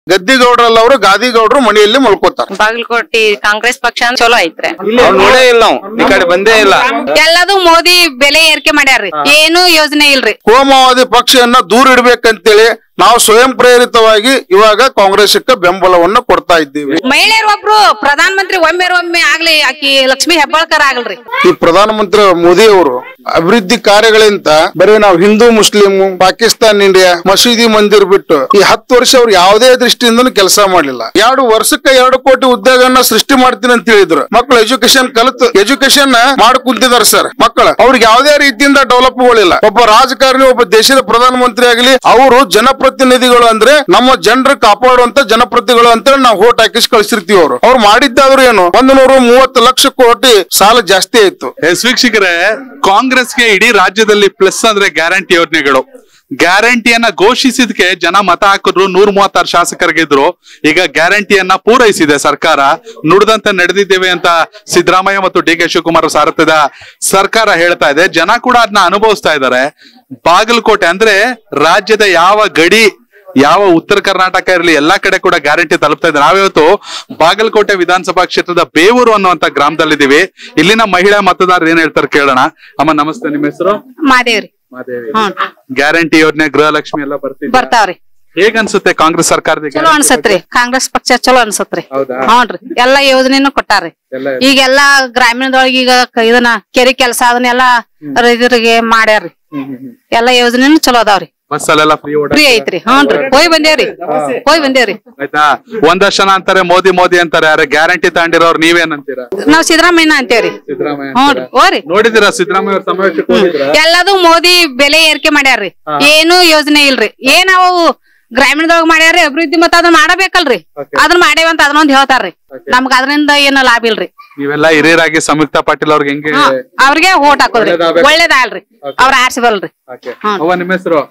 ಗದ್ದಿಗೌಡ್ರಲ್ಲ ಅವರು ಗಾದಿಗೌಡ್ರು ಮನೆಯಲ್ಲಿ ಮಲ್ಕೋತಾರ ಬಾಗಲಕೋಟೆ ಕಾಂಗ್ರೆಸ್ ಪಕ್ಷ ಅಂದ್ ಚಲೋ ಐತ್ರಿ ಅವ್ರ್ ನೋಡೇ ಇಲ್ಲ ನಾವು ಈ ಕಡೆ ಬಂದೇ ಇಲ್ಲ ಎಲ್ಲದು ಮೋದಿ ಬೆಲೆ ಏರಿಕೆ ಮಾಡ್ಯಾರ್ರಿ ಏನು ಯೋಜನೆ ಇಲ್ರಿ ಕೋಮವಾದಿ ಪಕ್ಷವನ್ನ ದೂರ ಇಡ್ಬೇಕಂತೇಳಿ ನಾವು ಸ್ವಯಂ ಪ್ರೇರಿತವಾಗಿ ಇವಾಗ ಕಾಂಗ್ರೆಸ್ಗೆ ಬೆಂಬಲವನ್ನ ಕೊಡ್ತಾ ಇದ್ದೀವಿ ಮಹಿಳೆಯರು ಒಬ್ರು ಪ್ರಧಾನ ಮಂತ್ರಿ ಒಮ್ಮೆ ಒಮ್ಮೆ ಆಗ್ಲಿ ಆಕಿ ಲಕ್ಷ್ಮಿ ಹೆಬ್ಬಾಳ್ಕರ್ ಆಗಲ್ರಿ ಈ ಪ್ರಧಾನಮಂತ್ರಿ ಮೋದಿ ಅವರು ಅಭಿವೃದ್ಧಿ ಕಾರ್ಯಗಳಿಂದ ಬರೀ ನಾವು ಹಿಂದೂ ಮುಸ್ಲಿಂ ಪಾಕಿಸ್ತಾನ್ ಇಂಡಿಯಾ ಮಸೀದಿ ಮಂದಿರ್ ಬಿಟ್ಟು ಈ ಹತ್ತು ವರ್ಷ ಅವ್ರು ಯಾವುದೇ ದೃಷ್ಟಿಯಿಂದ ಕೆಲಸ ಮಾಡಲಿಲ್ಲ ಎರಡು ವರ್ಷಕ್ಕೆ ಎರಡು ಕೋಟಿ ಉದ್ಯೋಗನ ಸೃಷ್ಟಿ ಮಾಡ್ತೀನಿ ಅಂತ ಹೇಳಿದ್ರು ಮಕ್ಕಳು ಎಜುಕೇಶನ್ ಕಲಿತು ಎಜುಕೇಶನ್ ಮಾಡಿ ಕುಂತಿದ್ದಾರೆ ಸರ್ ಮಕ್ಕಳು ಅವ್ರಿಗೆ ಯಾವುದೇ ರೀತಿಯಿಂದ ಡೆವಲಪ್ಗಳಿಲ್ಲ ಒಬ್ಬ ರಾಜಕಾರಣಿ ಒಬ್ಬ ದೇಶದ ಪ್ರಧಾನಮಂತ್ರಿ ಆಗಲಿ ಅವರು ಜನಪ್ರತಿನಿಧಿಗಳು ಅಂದ್ರೆ ನಮ್ಮ ಜನರು ಕಾಪಾಡುವಂತ ಜನಪ್ರತಿನಿಧಿಗಳು ಅಂತೇಳಿ ನಾವು ಓಟ್ ಹಾಕಿಸಿ ಕಳಿಸಿರ್ತೀವಿ ಅವರು ಅವ್ರು ಮಾಡಿದ್ದಾದ್ರು ಏನು ಒಂದು ನೂರ ಮೂವತ್ತು ಲಕ್ಷ ಕೋಟಿ ಸಾಲ ಜಾಸ್ತಿ ಆಯ್ತು ಎಸ್ ವೀಕ್ಷಕರೇ ಕಾಂಗ್ರೆಸ್ಗೆ ಇಡೀ ರಾಜ್ಯದಲ್ಲಿ ಪ್ಲಸ್ ಅಂದ್ರೆ ಗ್ಯಾರಂಟಿ ಯೋಜನೆಗಳು ಗ್ಯಾರಂಟಿಯನ್ನ ಘೋಷಿಸಿದ್ಕೆ ಜನ ಮತ ಹಾಕಿದ್ರು ನೂರ್ ಮೂವತ್ತಾರು ಶಾಸಕರಿಗಿದ್ರು ಈಗ ಗ್ಯಾರಂಟಿಯನ್ನ ಪೂರೈಸಿದೆ ಸರ್ಕಾರ ನುಡಿದಂತೆ ನಡೆದಿದ್ದೇವೆ ಅಂತ ಸಿದ್ದರಾಮಯ್ಯ ಮತ್ತು ಡಿ ಕೆ ಶಿವಕುಮಾರ್ ಸಾರಥ್ಯದ ಸರ್ಕಾರ ಹೇಳ್ತಾ ಇದೆ ಜನ ಕೂಡ ಅದನ್ನ ಅನುಭವಿಸ್ತಾ ಇದ್ದಾರೆ ಬಾಗಲಕೋಟೆ ಅಂದ್ರೆ ರಾಜ್ಯದ ಯಾವ ಗಡಿ ಯಾವ ಉತ್ತರ ಕರ್ನಾಟಕ ಇರಲಿ ಎಲ್ಲಾ ಕಡೆ ಕೂಡ ಗ್ಯಾರಂಟಿ ತಲುಪ್ತಾ ಇದೆ ನಾವಿವತ್ತು ಬಾಗಲಕೋಟೆ ವಿಧಾನಸಭಾ ಕ್ಷೇತ್ರದ ಬೇವೂರು ಅನ್ನುವಂತ ಗ್ರಾಮದಲ್ಲಿದ್ದೀವಿ ಇಲ್ಲಿನ ಮಹಿಳಾ ಮತದಾರರು ಏನ್ ಹೇಳ್ತಾರೆ ಕೇಳೋಣ ಅಮ್ಮ ನಮಸ್ತೆ ನಿಮ್ಮ ಹೆಸರು ಮಾದೇವ್ರಿ ಮಾದೇವಿ ಹ್ಮ್ ಗ್ಯಾರಂಟಿ ಯೋಜನೆ ಗೃಹಲಕ್ಷ್ಮಿ ಎಲ್ಲ ಬರ್ತಿದೆ ಬರ್ತಾವ್ರಿ ಹೇಗ್ ಅನ್ಸುತ್ತೆ ಕಾಂಗ್ರೆಸ್ ಸರ್ಕಾರದ ಚಲೋ ಅನ್ಸತ್ರಿ ಕಾಂಗ್ರೆಸ್ ಪಕ್ಷ ಚಲೋ ಅನ್ಸತ್ರಿ ಹೌದಾ ಹ್ಞೂನ್ರಿ ಎಲ್ಲಾ ಯೋಜನೆನು ಕೊಟ್ಟಾರ್ರಿ ಎಲ್ಲ ಈಗೆಲ್ಲಾ ಗ್ರಾಮೀಣದೊಳಗ ಈಗ ಕ- ಇದನ್ನ ಕೆರೆ ಕೆಲಸ ಅದನ್ನೆಲ್ಲ ರೈತರಿಗೆ ಮಾಡ್ಯಾರ್ರಿ ಎಲ್ಲಾ ಯೋಜನೆನು ಚಲೋ ಅದಾವ್ರಿ ಬಸ್ ಅಲ್ಲೆಲ್ಲ ಫ್ರೀ ಓಡ ಫ್ರೀ ಐತ್ರಿ ಹ್ಞೂನ್ರಿ ಹೋಯ್ ಬಂದೇವ್ರಿ ಹೋಯ್ ಬಂದೇವ್ರಿ ಆಯ್ತಾ ಒಂದಷ್ಟು ಜನ ಅಂತಾರೆ ಮೋದಿ ಮೋದಿ ಅಂತಾರೆ ಯಾರ ಗ್ಯಾರಂಟಿ ತಗೊಂಡಿರೋರು ನೀವೇನಂತೀರಾ ನಾವ್ ಸಿದ್ದರಾಮಯ್ಯನ ಅಂತೇವ್ರಿ ಸಿದ್ದರಾಮಯ್ಯ ಹ್ಞೂನ್ರಿ ಹೋರಿ ನೋಡಿದಿರಾ ಸಿದ್ದರಾಮಯ್ಯ ಅವ್ರ ಸಮಾವೇಶಕ್ಕೆ ಹೋಗಿದ್ರಾ ಎಲ್ಲದು ಮೋದಿ ಬೆಲೆ ಏರಿಕೆ ಮಾಡ್ಯಾರ್ರಿ ಏನು ಯೋಜನೆ ಇಲ್ರಿ ಏನ್ ಅವು ಗ್ರಾಮೀಣದೊಳಗ ಮಾಡ್ಯಾರ್ರಿ ಅಭಿವೃದ್ಧಿ ಮತ್ತ ಅದನ್ನ ಮಾಡಬೇಕಲ್ರಿ ಅದನ್ನ ಮಾಡೇವಂತ ಅದನ್ನೊಂದ್ ಹೇಳ್ತಾರ್ರಿ ನಮ್ಗ ಅದರಿಂದ ಏನು ಲಾಭ ಇಲ್ರಿ ನೀವೆಲ್ಲ ಹಿರಿಯರಾಗಿ ಸಂಯುಕ್ತ ಪಾಟೀಲ್ ಅವ್ರಿಗೆ ಹೆಂಗೆ ಹಾ, ಅವ್ರಿಗೆ ಓಟ್ ಹಾಕೋದ್ರಿ ಒಳ್ಳೇದಾಗ್ಬೇಕು. ಒಳ್ಳೇದಾಲ್ರಿ ಅವ್ರ ಆರ್ಸಿಬಲ್ರಿ Okay. ಹಾ. ಅವ್ವ ನಿಮ್ಮ ಹೆಸರು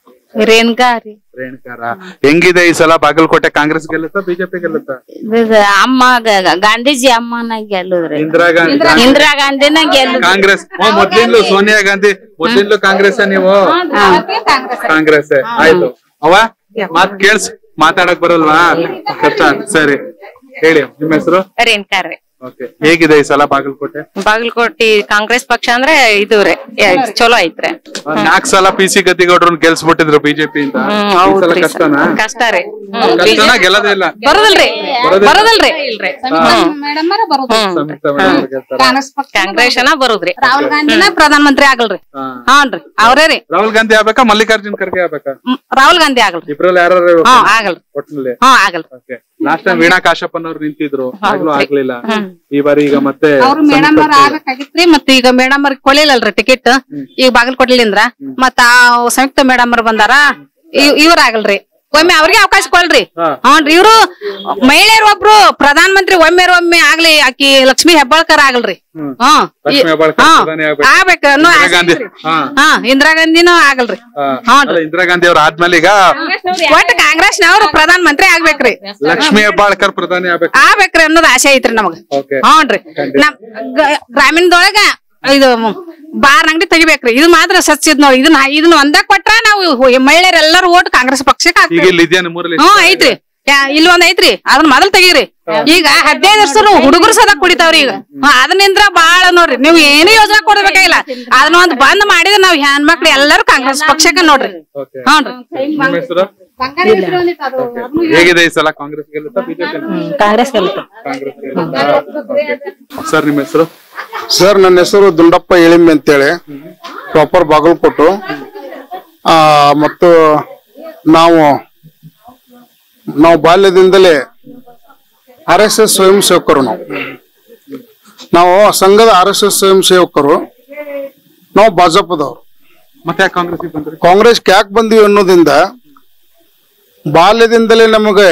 ರೇಣುಕಾ ರೀ ರೇಣುಕಾರ ಹೆಂಗಿದೆ ಈ ಸಲ ಬಾಗಲಕೋಟೆ ಕಾಂಗ್ರೆಸ್ ಗೆಲ್ಲುತ್ತಾ ಬಿಜೆಪಿ ಗೆಲ್ಲುತ್ತಾ ಇದು ಅಮ್ಮ ಗ- ಗ- ಗಾಂಧೀಜಿ ಅಮ್ಮನ ಗೆಲ್ಲುದ್ರಿ ಇಂದಿರಾ ಗಾಂಧಿ ಇಂದಿರಾ ಗಾಂಧಿನ ಗೆಲ್ಲುದ್ರಿ ಕಾಂಗ್ರೆಸ್ ಓ ಮೊದ್ಲಿಂದಲೂ ಸೋನಿಯಾ ಗಾಂಧಿ ಮೊದ್ಲಿಂದಲೂ ಕಾಂಗ್ರೆಸ್ ನೀವು ಕಾಂಗ್ರೆಸ್ ಆಯ್ತು ಅವ ಮಾತ್ ಕೇಳ್ಸ್ ಮಾತಾಡಕ್ ಬರಲ್ವಾ ಕಷ್ಟ ಸರಿ ಹೇಳಿ ನಿಮ್ಮ ಹೆಸರು ರೇಣುಕಾರ್ರಿ ಓಕೆ ಹೇಗಿದೆ ಈ ಸಲ ಬಾಗಲಕೋಟೆ ಬಾಗಲಕೋಟೆ ಕಾಂಗ್ರೆಸ್ ಪಕ್ಷ ಅಂದ್ರೆ ಇದು ರೀ ಏ, ಚಲೋ ಐತ್ರಿ ನಾಲ್ಕ್ ಸಲ ಪಿ ಸಿ ಗದ್ದಿಗೌಡ್ರನ್ನ ಗೆಲ್ಸ್ಬಿಟ್ಟಿದ್ರು ಬಿಜೆಪಿ ಅಂತ ಹ್ಮ್ ಈ ಸಲ ಹೌದ್ರಿ ಕಷ್ಟನಾ ಕಷ್ಟ ರೀ ಹ್ಮ್. ಕಷ್ಟನಾ ಗೆಲ್ಲದೇ ಇಲ್ಲ ಬರೋದಿಲ್ರಿ ಬರೋದಿಲ್ರಿ ಸಂಯುಕ್ತ ಮೇಡಮ್ ಅವ್ರು ಗೆಲ್ತಾರೆ. ಕಾಂಗ್ರೆಸ್ ಬರುದ್ರಿ ರಾಹುಲ್ ಗಾಂಧಿನ ಪ್ರಧಾನ ಮಂತ್ರಿ ಆಗಲ್ರಿ ಹಾ. ಹಾನ್ರಿ ಅವ್ರೇ ರೀ ರಾಹುಲ್ ಗಾಂಧಿ ಆಗ್ಬೇಕಾ ಮಲ್ಲಿಕಾರ್ಜುನ್ ಖರ್ಗೆ ಆಗ್ಬೇಕಾ ಹ್ಮ್, ರಾಹುಲ್ ಗಾಂಧಿ ಆಗಲ್ರಿ ಇಬ್ರಲ್ಲಿ ಯಾರು ಹಾ ಆಗಲ್ರಿ ಒಟ್ಟಿನಲ್ಲಿ ಹಾ ಆಗಲ್ರಿ ಓಕೆ ಲಾಸ್ಟ್ ಟೈಮ್ ವೀಣಾ ಕಾಶಪ್ಪನವ್ರು ನಿಂತಿದ್ರು ಆಗ್ಲೂ ಆಗ್ಲಿಲ್ಲ ಈ ಬಾರಿ ಈಗ ಮತ್ತೆ ಅವ್ರು ಮೇಡಮ್ ಅವ್ರ ಆಗ್ಬೇಕಾಗಿತ್ರಿ ಮತ್ತ ಈಗ ಮೇಡಮ್ ಅವ್ರಿಗೆ ಕೊಡ್ಲಿಲ್ಲಲ್ರಿ ಟಿಕೆಟ್ ಈಗ ಬಾಗಲಕೋಟೆಲಿಂದ್ರ ಮತ್ತ ಆ ಸಂಯುಕ್ತ ಮೇಡಮ್ ಅವ್ರು ಬಂದಾರ ಇವ್- ಇವ್ರ ಆಗಲ್ರಿ ಒಮ್ಮೆ ಅವ್ರಿಗೆ ಅವಕಾಶ ಕೊಡ್ರಿ ಹಾ. ಹ್ಞೂನ್ರಿ ಇವ್ರು ಮಹಿಳೆಯರು ಒಬ್ರು ಪ್ರಧಾನ ಮಂತ್ರಿ ಒಮ್ಮೆ ಒಮ್ಮೆ ಆಗ್ಲಿ ಆಕಿ ಲಕ್ಷ್ಮಿ ಹೆಬ್ಬಾಳ್ಕರ್ ಆಗಲ್ರಿ ಹ್ಮ್ ಲಕ್ಷ್ಮೀ ಹೆಬ್ಬಾಳ್ಕರ್ ಹಾ. ಪ್ರಧಾನಿ ಆಗ್ಬೇಕು. ಆಗ್ಬೇಕು ಅನ್ನೋ ಇಂದಿರಾ ಆಸೆ ಗಾಂಧಿ ಐತ್ರಿ. ಹಾ ಹಾ ಇಂದಿರಾ ಗಾಂಧಿನೂ ಆಗಲ್ರಿ ಹಾ. ಹ್ಞೂ ಅಲ್ಲ, ಇಂದಿರಾ ಗಾಂಧಿ ಅವ್ರ ಆದ್ಮೇಲೆ ಈಗ ಒಟ್ಟ ಕಾಂಗ್ರೆಸ್ನವ್ರು ಪ್ರಧಾನ ಮಂತ್ರಿ ಆಗ್ಬೇಕ್ರಿ ಲಕ್ಷ್ಮೀ ಹೆಬ್ಬಾಳ್ಕರ್ ಪ್ರಧಾನಿ ಆಗ್ಬೇಕು ಆಗ್ಬೇಕ್ರಿ ಅನ್ನೋದು ಆಸೆ ಐತ್ರಿ ನಮಗ ಓಕೆ ಹ್ಞೂನ್ರಿ ನಮ್ ಗ- ಗ್ರಾಮೀಣದೊಳಗ ಇದು ಬಾರ್ ಅಂಗಡಿ ತೆಗಿಬೇಕ್ರಿ ಇದು ಮಾತ್ರ ಸಚ್ಚಿದ್ ನೋಡಿ ಇದನ್ನ ಇದನ್ನ ಒಂದ ಕೊಟ್ರ ನಾವು ಹೊ- ಮಹಿಳೆಯರೆಲ್ಲರೂ ಓಟ್ ಕಾಂಗ್ರೆಸ್ ಪಕ್ಷಕ್ಕೆ ಈಗ ಹಾಕ್ತೀವಿ ಇಲ್ಲಿ ಇದೆಯಾ ನಿಮ್ಮೂರಲ್ಲಿ ಹ್ಮ್ ಐತ್ರಿ ಯಾ- ಇಲ್ಲಿ ಒಂದ್ ಐತ್ರಿ ಅದನ್ನ ಮೊದಲ್ ತೆಗೀರಿ ಈಗ ಹದಿನೈದು ವರ್ಷರು ಹುಡುಗರು ಸದಾ ಕುಡಿತಾವ್ರಿ ಈಗ ಹ್ಮ್, ಅದನ್ನಿಂದ್ರ ಬಾಳ ನೋಡ್ರಿ ನೀವು ಏನು ಯೋಜನೆ ಕೊಡ್ಬೇಕಾಗಿಲ್ಲ ಅದನ್ನ ಒಂದ್ ಬಂದ್ ಮಾಡಿದ್ರೆ ನಾವ್ ಹೆಣ್ಮಕ್ಳು ಎಲ್ಲರೂ ಕಾಂಗ್ರೆಸ್ ಪಕ್ಷಕ್ಕೆ ನೋಡ್ರಿ ಓಕೆ ಹ್ಞೂನ್ರಿ ನಿಮ್ಮ ಹೆಸರು ಹೇಗಿದೆ ಈ ಸಲ ಕಾಂಗ್ರೆಸ್ ಗೆಲ್ಲುತ್ತಾ ಬಿಜೆಪಿ ಕಾಂಗ್ರೆಸ್ ಗೆಲ್ತು ಕಾಂಗ್ರೆಸ್ ಗೆಲ್ಲುತ್ತಾ ಸರ್ ನಿಮ್ಮ ಹೆಸರು ಸರ್ ನನ್ನ ಹೆಸರು ದುಂಡಪ್ಪ ಎಳಿಮೆ ಅಂತೇಳಿ ಪ್ರಾಪರ್ ಬಾಗಲಕೋಟು ಆ ಮತ್ತು ನಾವು ನಾವು ಬಾಲ್ಯದಿಂದಲೇ ಆರ್ ಎಸ್ ಎಸ್ ಸ್ವಯಂ ಸೇವಕರು ನಾವು ನಾವು ಸಂಘದ ಆರ್ ಎಸ್ ಎಸ್ ಸ್ವಯಂ ಸೇವಕರು ನಾವು ಭಾಜಪದವರು ಮತ್ತೆ ಯಾಕೆ ಕಾಂಗ್ರೆಸ್ ಬಂದ್ರಿ ಕಾಂಗ್ರೆಸ್ ಯಾಕೆ ಬಂದಿವಿ ಅನ್ನೋದ್ರಿಂದ ಬಾಲ್ಯದಿಂದಲೇ ನಮಗೆ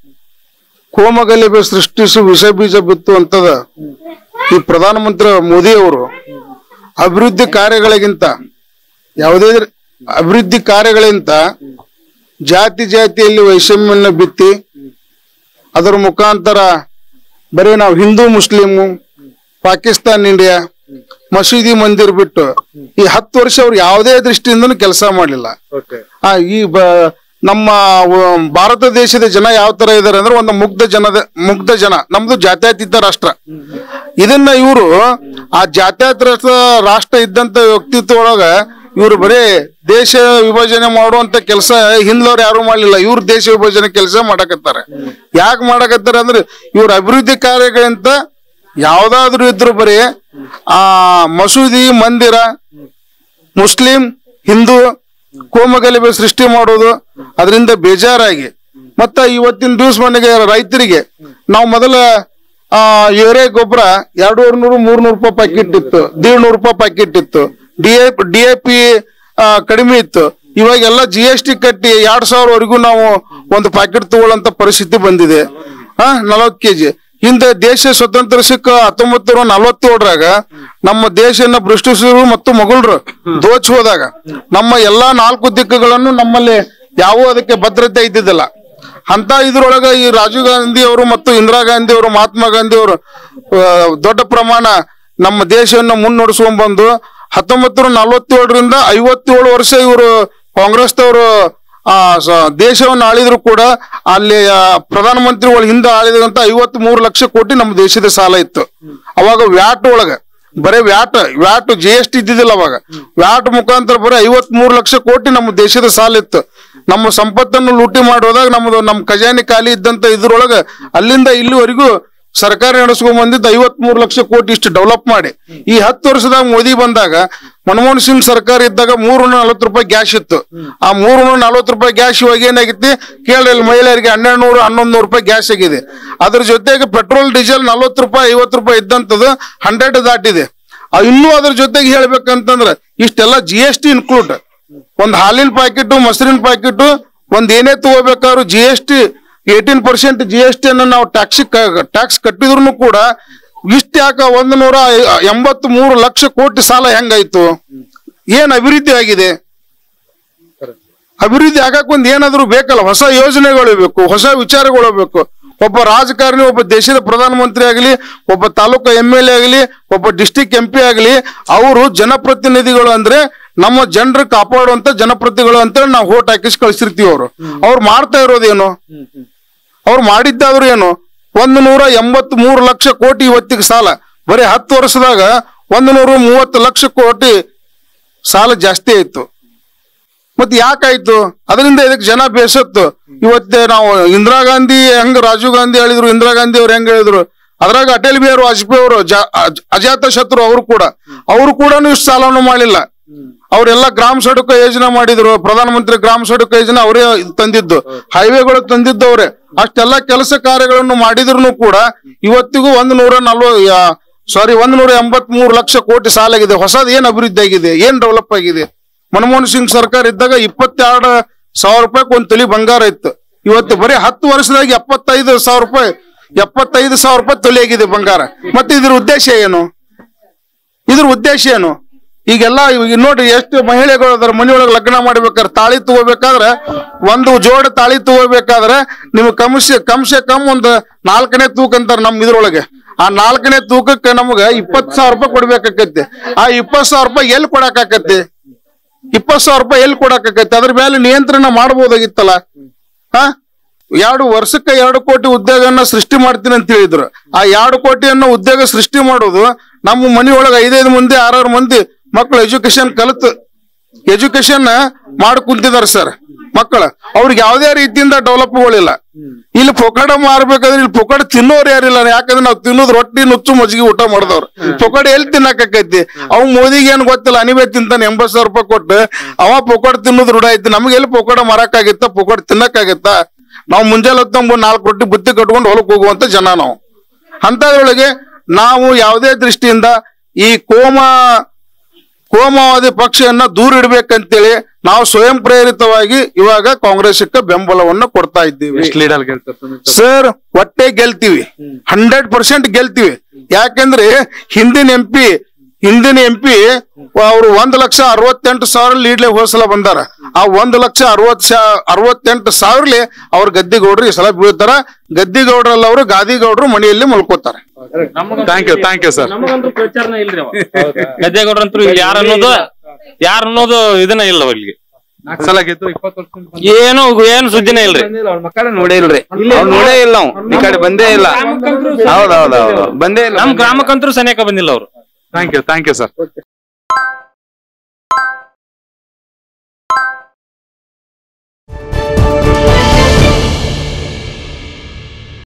ಕೋಮಗಲಿಬೆ ಸೃಷ್ಟಿಸಿ ವಿಷ ಬೀಜ ಬಿತ್ತು ಅಂತದ ಈ ಪ್ರಧಾನಮಂತ್ರಿ ಮೋದಿ ಅವರು ಅಭಿವೃದ್ಧಿ ಕಾರ್ಯಗಳಿಗಿಂತ ಯಾವುದೇ ಅಭಿವೃದ್ಧಿ ಕಾರ್ಯಗಳಿಂದ ಜಾತಿ ಜಾತಿಯಲ್ಲಿ ವೈಷಮ್ಯವನ್ನು ಬಿತ್ತಿ ಅದರ ಮುಖಾಂತರ ಬರೀ ನಾವು ಹಿಂದೂ ಮುಸ್ಲಿಮು ಪಾಕಿಸ್ತಾನ್ ಇಂಡಿಯಾ ಮಸೀದಿ ಮಂದಿರ್ ಬಿಟ್ಟು ಈ ಹತ್ತು ವರ್ಷ ಅವ್ರು ಯಾವುದೇ ದೃಷ್ಟಿಯಿಂದನೂ ಕೆಲಸ ಮಾಡಲಿಲ್ಲ ಓಕೆ ಆ ಈ ಬ ನಮ್ಮ ವ- ಭಾರತ ದೇಶದ ಜನ ಯಾವ ತರ ಇದಾರೆ ಅಂದ್ರೆ ಒಂದು ಮುಗ್ಧ ಜನದ ಮುಗ್ಧ ಜನ ನಮ್ದು ಜಾತ್ಯತೀತ ರಾಷ್ಟ್ರ ಇದನ್ನ ಇವರು ಆ ಜಾತ್ಯತೀತ ರಾಷ್ಟ್ರ ಇದ್ದಂತ ವ್ಯಕ್ತಿತ್ವ ಒಳಗ ಇವರು ಬರೀ ದೇಶ ವಿಭಜನೆ ಮಾಡುವಂತ ಕೆಲಸ ಹಿಂದ್ಲವ್ರು ಯಾರು ಮಾಡ್ಲಿಲ್ಲ ಇವ್ರು ದೇಶ ವಿಭಜನೆ ಕೆಲಸ ಮಾಡಕತ್ತಾರೆ ಯಾಕೆ ಮಾಡಕತ್ತಾರೆ ಅಂದ್ರೆ ಇವ್ರ ಅಭಿವೃದ್ಧಿ ಕಾರ್ಯಗಳಿಂತ ಯಾವ್ದಾದ್ರು ಇದ್ರು ಬರೀ ಆ ಮಸೂದಿ ಮಂದಿರ ಮುಸ್ಲಿಂ ಹಿಂದೂ ಕೋಮಗಲಭೆ ಸೃಷ್ಟಿ ಮಾಡೋದು ಅದರಿಂದ ಬೇಜಾರಾಗಿ ಮತ್ತ ಇವತ್ತಿನ ದಿವಸ ಮನೆಗೆ ರೈತರಿಗೆ ನಾವು ಮೊದಲ ಆ ಎರೆ ಗೊಬ್ಬರ ಎರಡೂವರೆ ನೂರು ಮೂರ್ ನೂರು ರೂಪಾಯಿ ಪ್ಯಾಕೆಟ್ ಇತ್ತು ದೇಡ್ ನೂರು ರೂಪಾಯಿ ಪ್ಯಾಕೆಟ್ ಇತ್ತು D A D A P ಕಡಿಮೆ ಇತ್ತು ಇವಾಗೆಲ್ಲ ಜಿ ಎಸ್ ಟಿ ಕಟ್ಟಿ ಎರಡ್ ಸಾವಿರವರೆಗೂ ನಾವು ಒಂದು ಪ್ಯಾಕೆಟ್ ತಗೊಳ್ಳಂತ ಪರಿಸ್ಥಿತಿ ಬಂದಿದೆ ಹಾ ನಲವತ್ತು ಕೆಜಿ ಹಿಂದೆ ದೇಶ ಸ್ವತಂತ್ರ ಸಿಕ್ಕ ಹತ್ತೊಂಬತ್ತು ನೂರ ನಲವತ್ತೇಳರಾಗ ನಮ್ಮ ದೇಶನ ಬ್ರಿಟಿಷರು ಮತ್ತು ಮೊಘಲರು ದೋಚಿ ಹೋದಾಗ ನಮ್ಮ ಎಲ್ಲಾ ನಾಲ್ಕು ದಿಕ್ಕುಗಳನ್ನು ನಮ್ಮಲ್ಲಿ ಯಾವ ಅದಕ್ಕೆ ಭದ್ರತೆ ಇದ್ದಿದ್ದಿಲ್ಲ ಅಂತ ಇದ್ರೊಳಗ ಈ ರಾಜೀವ್ ಗಾಂಧಿ ಅವರು ಮತ್ತು ಇಂದಿರಾ ಗಾಂಧಿ ಅವರು ಮಹಾತ್ಮ ಗಾಂಧಿ ಅವರು ಆ, ದೊಡ್ಡ ಪ್ರಮಾಣ ನಮ್ಮ ದೇಶವನ್ನು ಮುನ್ನಡೆಸ್ಕೊಂಡ್ ಬಂದು ಹತ್ತೊಂಬತ್ತು ನೂರ ನಲವತ್ತೇಳರಿಂದ ಐವತ್ತೇಳು ವರ್ಷ ಇವರು ಕಾಂಗ್ರೆಸ್ದವರು ಆ ಸ- ದೇಶವನ್ನು ಆಳಿದ್ರು ಕೂಡ ಅಲ್ಲಿ ಆ, ಪ್ರಧಾನಮಂತ್ರಿಗಳು ಹಿಂದೆ ಆಳಿದಂತ ಐವತ್ ಮೂರು ಲಕ್ಷ ಕೋಟಿ ನಮ್ಮ ದೇಶದ ಸಾಲ ಇತ್ತು ಅವಾಗ ವ್ಯಾಟ್ ಒಳಗ ಬರೀ VAT VAT G S T ಇದ್ದಿದ್ದಿಲ್ಲ ಅವಾಗ ವ್ಯಾಟ್ ಮುಖಾಂತರ ಬರೀ ಐವತ್ ಮೂರು ಲಕ್ಷ ಕೋಟಿ ನಮ್ಮ ದೇಶದ ಸಾಲ ಇತ್ತು ನಮ್ಮ ಸಂಪತ್ತನ್ನು ಲೂಟಿ ಮಾಡೋದಾಗ ನಮ್ಮದು ನಮ್ಮ ಖಜಾನೆ ಖಾಲಿ ಇದ್ದಂತ ಇದ್ರೊಳಗ ಅಲ್ಲಿಂದ ಇಲ್ಲಿವರೆಗೂ ಸರ್ಕಾರ ನಡೆಸ್ಕೊಂಡ್ ಬಂದಿದ್ದು ಐವತ್ ಮೂರು ಲಕ್ಷ ಕೋಟಿ ಇಷ್ಟು ಡೆವಲಪ್ ಮಾಡಿ ಈ ಹತ್ತು ವರ್ಷದಾಗ ಮೋದಿ ಬಂದಾಗ ಮನಮೋಹನ್ ಸಿಂಗ್ ಸರ್ಕಾರ ಇದ್ದಾಗ ಮೂರು ನಲ್ವತ್ತು ರೂಪಾಯಿ ಗ್ಯಾಸ್ ಇತ್ತು ಆ ಮೂರು ನಲ್ವತ್ತು ರೂಪಾಯಿ ಗ್ಯಾಸ್ ಇವಾಗ ಏನಾಗಿತ್ತು ಕೇಳಿ ಇಲ್ಲಿ ಮಹಿಳೆಯರಿಗೆ ಹನ್ನೆರಡು ನೂರು ಹನ್ನೊಂದು ನೂರು ರೂಪಾಯಿ ಗ್ಯಾಸ್ ಆಗಿದೆ ಅದ್ರ ಜೊತೆಗೆ ಪೆಟ್ರೋಲ್ ಡೀಸೆಲ್ ನಲ್ವತ್ತು ರೂಪಾಯಿ ಐವತ್ತು ರೂಪಾಯಿ ಇದ್ದಂಥದ್ದು ಹಂಡ್ರೆಡ್ ದಾಟಿದೆ ಆ ಇನ್ನೂ ಅದ್ರ ಜೊತೆಗೆ ಹೇಳ್ಬೇಕಂತಂದ್ರೆ ಇಷ್ಟೆಲ್ಲ ಜಿ ಎಸ್ ಟಿ ಇನ್ಕ್ಲೂಡ್ ಒಂದ್ ಹಾಲಿನ ಪ್ಯಾಕೆಟ್ ಮೊಸರಿನ ಪ್ಯಾಕೆಟ್ ಒಂದ್ ಏನೇ ತಗೋಬೇಕಾದ್ರು G S T eighteen percent G S T ಅನ್ನ ನಾವು ಟ್ಯಾಕ್ಸ್ ಟ್ಯಾಕ್ಸ್ ಕಟ್ಟಿದ್ರು ಕೂಡ ಇಷ್ಟ ಯಾಕ ಒಂದ್ ನೂರ ಎಂಬತ್ ಮೂರು ಲಕ್ಷ ಕೋಟಿ ಸಾಲ ಹೆಂಗಾಯ್ತು ಏನ್ ಅಭಿವೃದ್ಧಿ ಆಗಿದೆ ಅಭಿವೃದ್ಧಿ ಆಗಕ್ ಒಂದ್ ಏನಾದ್ರು ಬೇಕಲ್ಲ ಹೊಸ ಯೋಜನೆಗಳು ಬೇಕು ಹೊಸ ವಿಚಾರಗಳು ಬೇಕು ಒಬ್ಬ ರಾಜಕಾರಣಿ ಒಬ್ಬ ದೇಶದ ಪ್ರಧಾನಮಂತ್ರಿ ಆಗಲಿ ಒಬ್ಬ ತಾಲೂಕು ಎಂ ಎಲ್ ಎ ಆಗಲಿ ಒಬ್ಬ ಡಿಸ್ಟಿಕ್ ಎಂ ಪಿ ಆಗಲಿ ಅವರು ಜನಪ್ರತಿನಿಧಿಗಳು ಅಂದ್ರೆ ನಮ್ಮ ಜನರು ಕಾಪಾಡುವಂತ ಜನಪ್ರತಿನಿಧಿಗಳು ಅಂತೇಳಿ ನಾವು ಓಟ್ ಹಾಕಿಸಿ ಕಳಿಸಿರ್ತೀವಿ ಅವರು ಅವ್ರು ಮಾಡ್ತಾ ಇರೋದೇನು ಅವ್ರು ಮಾಡಿದ್ದಾದ್ರು ಏನು ಒಂದು ನೂರ ಎಂಬತ್ ಮೂರು ಲಕ್ಷ ಕೋಟಿ ಇವತ್ತಿಗೆ ಸಾಲ ಬರೀ ಹತ್ತು ವರ್ಷದಾಗ ಒಂದು ನೂರ ಮೂವತ್ತು ಲಕ್ಷ ಕೋಟಿ ಸಾಲ ಜಾಸ್ತಿ ಆಯ್ತು ಮತ್ ಯಾಕಾಯ್ತು ಅದರಿಂದ ಇದಕ್ಕೆ ಜನ ಬೇಸತ್ತು ಇವತ್ತೇ ನಾವು ಇಂದಿರಾ ಗಾಂಧಿ ಹೆಂಗ್ ರಾಜೀವ್ ಗಾಂಧಿ ಹೇಳಿದ್ರು ಇಂದಿರಾ ಗಾಂಧಿ ಅವ್ರು ಹೆಂಗ್ ಹೇಳಿದ್ರು ಅದ್ರಾಗ ಅಟಲ್ ಬಿಹಾರಿ ವಾಜಪೇಯಿ ಅವರು ಜಾ- ಅಜ್- ಅಜಾತ ಶತ್ರು ಅವರು ಕೂಡ ಅವರು ಕೂಡ ಇಷ್ಟು ಸಾಲವನ್ನು ಮಾಡಿಲ್ಲ ಅವರೆಲ್ಲ ಗ್ರಾಮ ಸಡಕ ಯೋಜನೆ ಮಾಡಿದ್ರು ಪ್ರಧಾನಮಂತ್ರಿ ಗ್ರಾಮ ಸಡಕ ಯೋಜನೆ ಅವರೇ ಇದ್ ತಂದಿದ್ದು ಹೈವೇಗಳು ತಂದಿದ್ದು ಅವರೇ ಅಷ್ಟೆಲ್ಲ ಕೆಲಸ ಕಾರ್ಯಗಳನ್ನು ಮಾಡಿದ್ರು ಕೂಡ ಇವತ್ತಿಗೂ ಒಂದ್ ನೂರ ನಲ್ವ ಸಾರಿ ಒಂದ್ ನೂರ ಎಂಬತ್ ಮೂರು ಲಕ್ಷ ಕೋಟಿ ಸಾಲ ಆಗಿದೆ ಹೊಸದ್ ಏನ್ ಅಭಿವೃದ್ಧಿ ಆಗಿದೆ ಏನ್ ಡೆವಲಪ್ ಆಗಿದೆ ಮನಮೋಹನ್ ಸಿಂಗ್ ಸರ್ಕಾರ ಇದ್ದಾಗ ಇಪ್ಪತ್ತೆರಡು ಸಾವಿರ ರೂಪಾಯಿ ಒಂದ್ ತೊಲಿ ಬಂಗಾರ ಇತ್ತು ಇವತ್ತು ಬರೀ ಹತ್ತು ವರ್ಷದಾಗ ಎಪ್ಪತ್ತೈದು ಸಾವಿರ ರೂಪಾಯಿ ಎಪ್ಪತ್ತೈದು ಸಾವಿರ ರೂಪಾಯಿ ತೊಲಿ ಆಗಿದೆ ಬಂಗಾರ ಮತ್ತೆ ಇದ್ರ ಉದ್ದೇಶ ಏನು ಇದ್ರ ಉದ್ದೇಶ ಏನು ಈಗೆಲ್ಲ ಇವಾಗ ನೋಡ್ರಿ ಎಷ್ಟು ಮಹಿಳೆಗಳು ಅದಾರ ಮನೆಯೊಳಗೆ ಲಗ್ನ ಮಾಡ್ಬೇಕಾದ್ರೆ ತಾಳಿ ತಗೋಬೇಕಾದ್ರೆ ಒಂದು ಜೋಡ ತಾಳಿ ತಗೋಬೇಕಾದ್ರೆ ನಿಮ್ಗೆ ಕಮ್ಸೆ ಕಮ್ಸೆ ಕಮ್ ಒಂದು ನಾಲ್ಕನೇ ತೂಕ ಅಂತಾರ ನಮ್ ಇದ್ರೊಳಗೆ ಆ ನಾಲ್ಕನೇ ತೂಕಕ್ಕೆ ನಮ್ಗ ಇಪ್ಪತ್ ಸಾವಿರ ರೂಪಾಯಿ ಕೊಡ್ಬೇಕಾಕತಿ ಆ ಇಪ್ಪತ್ ಸಾವಿರ ರೂಪಾಯಿ ಎಲ್ಲಿ ಕೊಡಕಾಕತಿ ಇಪ್ಪತ್ ಸಾವಿರ ರೂಪಾಯಿ ಎಲ್ಲಿ ಕೊಡಕಾಕತಿ ಅದ್ರ ಮೇಲೆ ನಿಯಂತ್ರಣ ಮಾಡ್ಬೋದಾಗಿತ್ತಲ್ಲ ಹಾ ಎರಡು ವರ್ಷಕ್ಕೆ ಎರಡು ಕೋಟಿ ಉದ್ಯೋಗವನ್ನ ಸೃಷ್ಟಿ ಮಾಡ್ತೀನಿ ಅಂತ ಹೇಳಿದ್ರು ಆ ಎರಡು ಕೋಟಿಯನ್ನ ಉದ್ಯೋಗ ಸೃಷ್ಟಿ ಮಾಡೋದು ನಮ್ಮ ಮನೆಯೊಳಗೆ ಐದೈದು ಮಂದಿ ಆರಾರು ಮಂದಿ ಮಕ್ಕಳು ಎಜುಕೇಶನ್ ಕಲಿತು ಎಜುಕೇಶನ್ ಮಾಡಿ ಕುಂತಿದಾರೆ ಸರ್ ಮಕ್ಕಳ ಅವ್ರಿಗೆ ಯಾವುದೇ ರೀತಿಯಿಂದ ಡೆವಲಪ್ಗಳಿಲ್ಲ ಇಲ್ಲಿ ಪೊಕಡ ಮಾರ್ಬೇಕಾದ್ರೆ ಇಲ್ಲಿ ಪೊಕಡ ತಿನ್ನೋರು ಯಾರಿಲ್ಲ ಯಾಕಂದ್ರೆ ನಾವು ತಿನ್ನೋದು ರೊಟ್ಟಿ ನುಚ್ಚು ಮಜ್ಜಿಗೆ ಊಟ ಮಾಡಿದವ್ರು ಪೊಕಡ ಎಲ್ಲಿ ತಿನ್ನಕೈತಿ ಅವ್ ಮೋದಿಗೆ ಏನ್ ಗೊತ್ತಿಲ್ಲ ಅನಿವೇ ತಿಂತಾನೆ ಎಂಬತ್ ಸಾವಿರ ರೂಪಾಯಿ ಕೊಟ್ಟು ಅವ ಪೊಕಡ ತಿನ್ನೋದು ರೂಢ ಐತಿ ನಮ್ಗೆ ಎಲ್ಲಿ ಪೊಕಡ ಮಾರಕ್ಕಾಗಿತ್ತ ಪೊಕಡ ತಿನ್ನಕ್ಕಾಗತ್ತ ನಾವು ಮುಂಜಾನೆ ಹೊತ್ತು ನಾಲ್ಕು ರೊಟ್ಟಿ ಬುತ್ತಿ ಕಟ್ಕೊಂಡು ಹೊಲಕ್ ಹೋಗುವಂತ ಜನ ನಾವು ಅಂತದ್ರೊಳಗೆ ನಾವು ಯಾವುದೇ ದೃಷ್ಟಿಯಿಂದ ಈ ಕೋಮ ಕೋಮವಾದಿ ಪಕ್ಷವನ್ನ ದೂರ ಇಡ್ಬೇಕಂತೇಳಿ ನಾವು ಸ್ವಯಂ ಪ್ರೇರಿತವಾಗಿ ಇವಾಗ ಕಾಂಗ್ರೆಸ್ಗೆ ಬೆಂಬಲವನ್ನ ಕೊಡ್ತಾ ಇದ್ದೀವಿ ಎಷ್ಟು ಲೀಡರ್ ಗೆಲ್ತಾರೆ ಸರ್ ಒಟ್ಟೆ ಗೆಲ್ತೀವಿ ಹಂಡ್ರೆಡ್ ಪರ್ಸೆಂಟ್ ಗೆಲ್ತೀವಿ ಯಾಕಂದ್ರೆ ಹಿಂದಿನ ಎಂ ಪಿ ಹಿಂದಿನ ಎಂ ಪಿ ಅವರು ಒಂದ್ ಲಕ್ಷ ಅರವತ್ತೆಂಟು ಸಾವಿರ ಲೀಡ್ಲೆ ಹೋಸಲ ಬಂದಾರ ಆ ಒಂದ್ ಲಕ್ಷ ಅರವತ್ ಶಾ ಅರವತ್ತೆಂಟು ಸಾವಿರಲಿ ಅವ್ರ ಗದ್ದಿಗೌಡ್ರು ಈ ಸಲ ಬೀಳ್ತಾರ ಗದ್ದಿಗೌಡ್ರಲ್ಲ ಅವರು ಗಾದಿಗೌಡ್ರು ಮನೆಯಲ್ಲಿ ಮಲ್ಕೋತಾರೆ thank you thank you sir ನಮಗಂತೂ ಪ್ರಚಾರನ ಇಲ್ರಿ ಅವ ಗದ್ದೆಗೌಡ್ರಂತೂ ಇಲ್ಲಿ ಯಾರು ಅನ್ನೋದು ಯಾರು ಅನ್ನೋದು ಇದನ್ನ ಇಲ್ಲ ಇಲ್ಲಿಗೆ ನಾಲ್ಕು ಸಲ ಗೆದ್ದು ಇಪ್ಪತ್ತು ವರ್ಷ ಏನು ಏನು ಸುದ್ದಿನೇ ಇಲ್ರಿ ಅವ್ರ ಮಕ್ಕಳ ನೋಡೇ ಇಲ್ರಿ ಅವ್ರು ನೋಡೇ ಇಲ್ಲ ನಾವು ಈ ಕಡೆ ಬಂದೇ ಇಲ್ಲ ಹೌದೌದೌದು ಬಂದೇ ಇಲ್ಲ ನಮ್ ಗ್ರಾಮಕ್ಕಂತರೂ ಸನೇಕ ಬಂದಿಲ್ಲ ಅವ್ರು thank you thank you sir